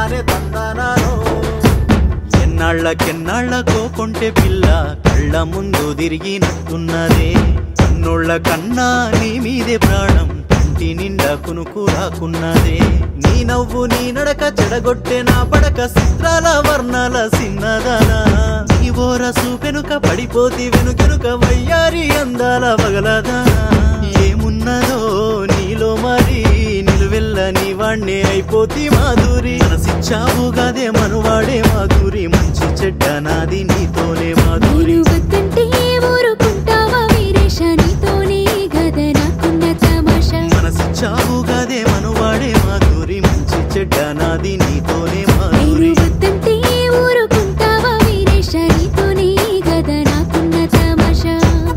తందానే తందానాలో ఎన్నాళ్ళకెన్నాళ్ళకో కొంటె పిల్ల కళ్ళ ముందు తిరిగినట్టున్నదే కన్నోళ్ళ కన్నా నీ మీదే ప్రాణం కంటి నిండా కునుకు రాకున్నదే నీ నవ్వు నీ నడక చెడగొట్టే నా పడక చిత్రాల వర్ణాల సిన్నదానా నీ ఓరసు పెనుక పడిపోతి వెనుకెనుక వయ్యారి అందాల పగలదానా ఏమున్నదో నీలో మరి నిలువెల్ల నీ వాణ్ణే అయిపోతి మాధురి మనసిచ్చావు గదే మనువాడే మాధురి మంచి చెడ్డ నాది నీతోనే మాధురి నేను వద్దంటే ఊరుకుంటావా వీరేశ నీతోనే గద నాకున్న తమాషా మనసిచ్చావు గదే మనువాడే మాధురి మంచి చెడ్డ నాది నీతోనే నేను మాధురి వద్దంటే ఊరుకుంటావా వీరేశ నీతోనే గద నాకున్న తమాషా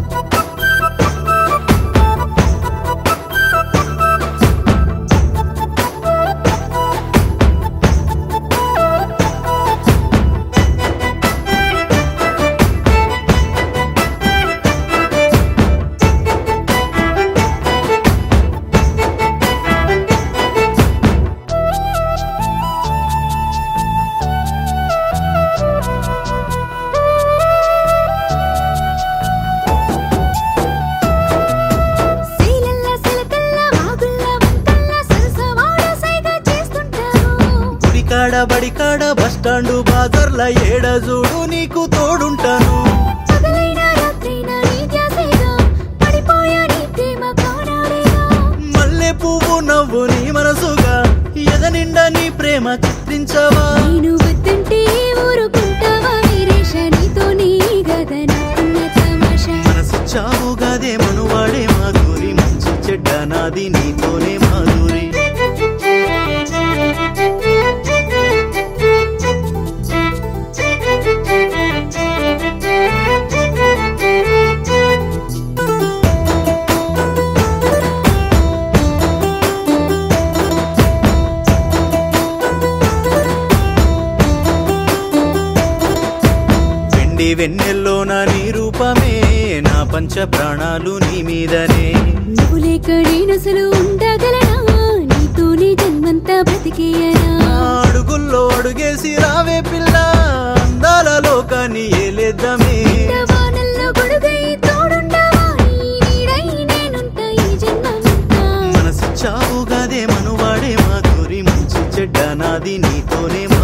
శీలల్ల సిలకల్ల వాగుల్ల వంకల్ల సరసవాడ సైగ చేస్తుంటారు గుడికాడ బడికాడ బస్టాండు బాజర్ల ఏడ చూడు నీకు తోడుంటాను పగలైనా రాత్రైనా నీ ధ్యాసేగా పడిపోయా నీ ప్రేమ కానాడేగా మల్లె పువ్వు నవ్వు నీ మనసుగా ఎద నిండా నీ ప్రేమ చిత్రించవా నేను వద్దంటే ఊరుకుంటావా వీరేశ నీతోనే గద నాకున్న తమాషా మనసు చావు గదే మనువాడే మాధురి మంచి చెడ్డ నాది నీతోనే మాధురి వెండి వెన్నెల్లో నా నీ రూపమే నా పంచ ప్రాణాలు నీ మీదనే నువ్వు లేక నేనసలు ఉండగలనా నీతోనే జన్మంతా బ్రతికేయనా నా అడుగుల్లో అడుగేసి రావే పిల్ల అందాల లోకాన్ని ఏలేద్దామే వానల్లో గొడుగై తోడుండవా నీ నీడై నేనుంటా ఈ జన్మమంతా మనసు చావు గదే మనువాడే మాధురి మంచి చెడ్డ నాది నీతోనే